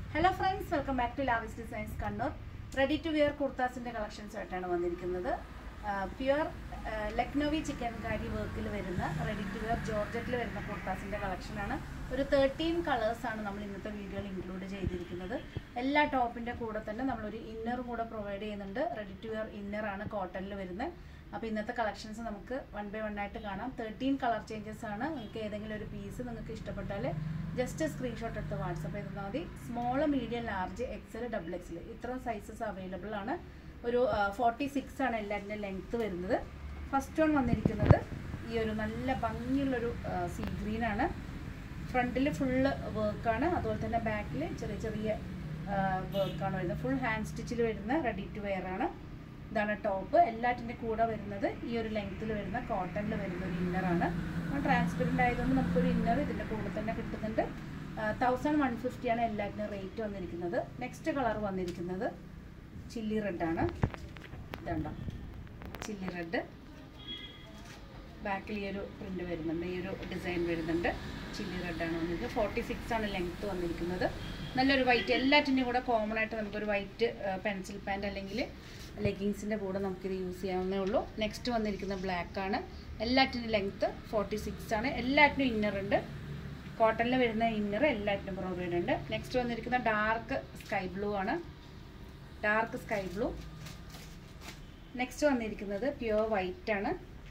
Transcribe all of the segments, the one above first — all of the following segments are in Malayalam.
hello friends welcome back to Lavis designs Kannur ready to wear കുർത്താസിൻ്റെ കളക്ഷൻസുമായിട്ടാണ് വന്നിരിക്കുന്നത് പ്യുവർ ലക്നോവി ചിക്കൻ കാരി വർക്കിൽ വരുന്ന റെഡി ടു വെയർ ജോർജറ്റിൽ വരുന്ന കുർത്താസിൻ്റെ കളക്ഷനാണ് ഒരു തേർട്ടീൻ കളേഴ്സാണ് നമ്മൾ ഇന്നത്തെ വീഡിയോയിൽ ഇൻക്ലൂഡ് ചെയ്തിരിക്കുന്നത് എല്ലാ ടോപ്പിൻ്റെ കൂടെ തന്നെ നമ്മളൊരു ഇന്നർ കൂടെ പ്രൊവൈഡ് ചെയ്യുന്നുണ്ട് റെഡി ടു വെയർ ഇന്നറാണ് കോട്ടണിൽ വരുന്നത് അപ്പോൾ ഇന്നത്തെ കളക്ഷൻസ് നമുക്ക് വൺ ബൈ വൺ ആയിട്ട് കാണാം തേർട്ടീൻ കളർ ചേഞ്ചസ് ആണ് നിങ്ങൾക്ക് ഏതെങ്കിലും ഒരു പീസ് നിങ്ങൾക്ക് ഇഷ്ടപ്പെട്ടാൽ ജസ്റ്റ് സ്ക്രീൻഷോട്ട് എടുത്ത് വാട്സപ്പ് ചെയ്താൽ മതി small medium large XL double XL ഇത്രയും സൈസസ് അവൈലബിൾ ആണ് ഒരു ഫോർട്ടി സിക്സ് ആണ് എല്ലാറ്റിൻ്റെ ലെങ്ത്ത് വരുന്നത് ഫസ്റ്റ് വൺ വന്നിരിക്കുന്നത് ഈ ഒരു നല്ല ഭംഗിയുള്ളൊരു സീ ഗ്രീൻ ആണ് ഫ്രണ്ടിൽ ഫുള്ള് വർക്കാണ് അതുപോലെ തന്നെ ബാക്കിൽ ചെറിയ ചെറിയ വർക്കാണ് വരുന്നത് ഫുൾ ഹാൻഡ് സ്റ്റിച്ചിൽ വരുന്ന റെഡി ടു വെയർ ആണ് ഇതാണ് ടോപ്പ് എല്ലാറ്റിൻ്റെ കൂടെ വരുന്നത് ഈ ഒരു ലെങ്ത്തിൽ വരുന്ന കോട്ടണിൽ വരുന്ന ഒരു ഇന്നറാണ് ട്രാൻസ്പെറൻ്റ് ആയതുകൊണ്ട് നമുക്കൊരു ഇന്നർ ഇതിൻ്റെ കൂടെ തന്നെ കിട്ടുന്നുണ്ട് തൗസൻഡ് വൺ ഫിഫ്റ്റിയാണ് എല്ലാറ്റിനും റേറ്റ് വന്നിരിക്കുന്നത് നെക്സ്റ്റ് കളർ വന്നിരിക്കുന്നത് ചില്ലി റെഡാണ് ഇതുണ്ടോ ചില്ലി റെഡ് ബാക്കിൽ ഈ ഒരു പ്രിൻ്റ് വരുന്നുണ്ട് ഈ ഒരു ഡിസൈൻ വരുന്നുണ്ട് ചില്ലി റെഡാണ് വന്നിരിക്കുന്നത് ഫോർട്ടി സിക്സ് ആണ് ലെങ്ത്ത് വന്നിരിക്കുന്നത് നല്ലൊരു വൈറ്റ് എല്ലാറ്റിൻ്റെയും കൂടെ കോമൺ ആയിട്ട് നമുക്കൊരു വൈറ്റ് പെൻസിൽ പാൻറ് അല്ലെങ്കിൽ ലെഗിങ്സിൻ്റെ കൂടെ നമുക്കിത് യൂസ് ചെയ്യാവുന്നേ ഉള്ളൂ നെക്സ്റ്റ് വന്നിരിക്കുന്ന ബ്ലാക്ക് ആണ് എല്ലാറ്റിനും ലെങ്ത്ത് ഫോർട്ടി സിക്സ് ആണ് എല്ലാറ്റിനും ഇന്നർ ഉണ്ട് കോട്ടണിൽ വരുന്ന ഇന്നർ എല്ലാറ്റിനും പ്രൊവൈഡ് ഉണ്ട് നെക്സ്റ്റ് വന്നിരിക്കുന്ന ഡാർക്ക് സ്കൈ ബ്ലൂ ആണ് ഡാർക്ക് സ്കൈ ബ്ലൂ നെക്സ്റ്റ് വന്നിരിക്കുന്നത് പ്യുവർ വൈറ്റ് ആണ്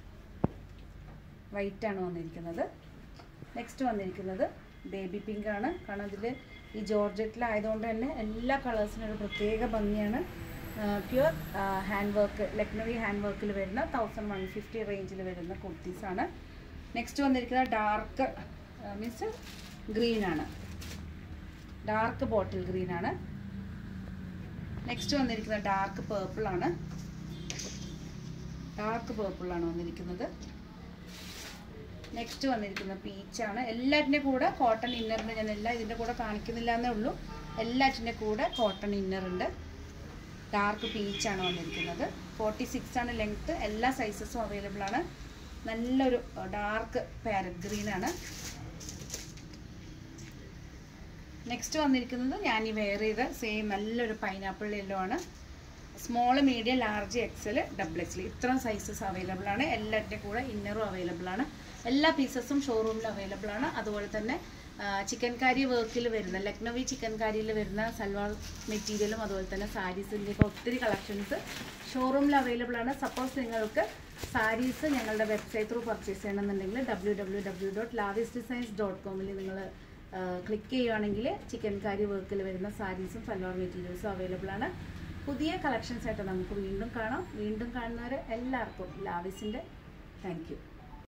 വൈറ്റ് ആണ് വന്നിരിക്കുന്നത് നെക്സ്റ്റ് വന്നിരിക്കുന്നത് ബേബി പിങ്ക് ആണ് കാരണം ഇതിൽ ഈ ജോർജറ്റിലായതുകൊണ്ട് തന്നെ എല്ലാ കളേഴ്സിനും ഒരു പ്രത്യേക ഭംഗിയാണ് pure hand work Lucknowi hand വർക്കിൽ വരുന്ന തൗസൻഡ് വൺ ഫിഫ്റ്റി റേഞ്ചിൽ വരുന്ന കുർത്തീസാണ് നെക്സ്റ്റ് വന്നിരിക്കുന്നത് ഡാർക്ക് മീൻസ് ഗ്രീൻ ആണ് ഡാർക്ക് ബോട്ടിൽ ഗ്രീൻ ആണ് നെക്സ്റ്റ് വന്നിരിക്കുന്നത് ഡാർക്ക് പേർപ്പിൾ ആണ് ഡാർക്ക് പേർപ്പിൾ ആണ് വന്നിരിക്കുന്നത് നെക്സ്റ്റ് വന്നിരിക്കുന്ന പീച്ചാണ് എല്ലാറ്റിൻ്റെ കൂടെ കോട്ടൺ ഇന്നറിൻ്റെ ഞാൻ എല്ലാം ഇതിൻ്റെ കൂടെ കാണിക്കുന്നില്ല എന്നേ ഉള്ളൂ എല്ലാറ്റിൻ്റെ കൂടെ കോട്ടൺ ഇന്നർ ഉണ്ട് ഡാർക്ക് പീച്ചാണ് വന്നിരിക്കുന്നത് ഫോർട്ടി സിക്സ് ആണ് ലെങ്ത്ത് എല്ലാ സൈസസും അവൈലബിൾ ആണ് നല്ലൊരു ഡാർക്ക് പാരറ്റ് ഗ്രീൻ ആണ് നെക്സ്റ്റ് വന്നിരിക്കുന്നത് ഞാൻ ഈ വെയർ ചെയ്ത സെയിം നല്ലൊരു പൈനാപ്പിൾ യെല്ലോ ആണ് small medium large XL double XL ഇത്രയും സൈസസ് അവൈലബിൾ ആണ് എല്ലാറ്റിൻ്റെ കൂടെ ഇന്നറും അവൈലബിൾ ആണ് എല്ലാ പീസസും ഷോറൂമിൽ അവൈലബിൾ ആണ് അതുപോലെ തന്നെ ചിക്കൻ കാരി വർക്കിൽ വരുന്ന ലക്നവി ചിക്കൻ കാരിയിൽ വരുന്ന സൽവാർ മെറ്റീരിയലും അതുപോലെ തന്നെ സാരീസിൻ്റെ ഇപ്പോൾ ഒത്തിരി കളക്ഷൻസ് ഷോറൂമിൽ അവൈലബിൾ ആണ് സപ്പോസ് നിങ്ങൾക്ക് സാരീസ് ഞങ്ങളുടെ വെബ്സൈറ്റ് ത്രൂ പർച്ചേസ് ചെയ്യണമെന്നുണ്ടെങ്കിൽ W W W dot Lavis designs dot കോമിൽ നിങ്ങൾ ക്ലിക്ക് ചെയ്യുകയാണെങ്കിൽ ചിക്കൻ കാരി വർക്കിൽ വരുന്ന സാരീസും സൽവാർ മെറ്റീരിയൽസും അവൈലബിൾ ആണ് പുതിയ കളക്ഷൻസ് ആയിട്ട് നമുക്ക് വീണ്ടും കാണാം വീണ്ടും കാണുന്നവരെ എല്ലാവർക്കും ലാവിസിൻ്റെ താങ്ക് യു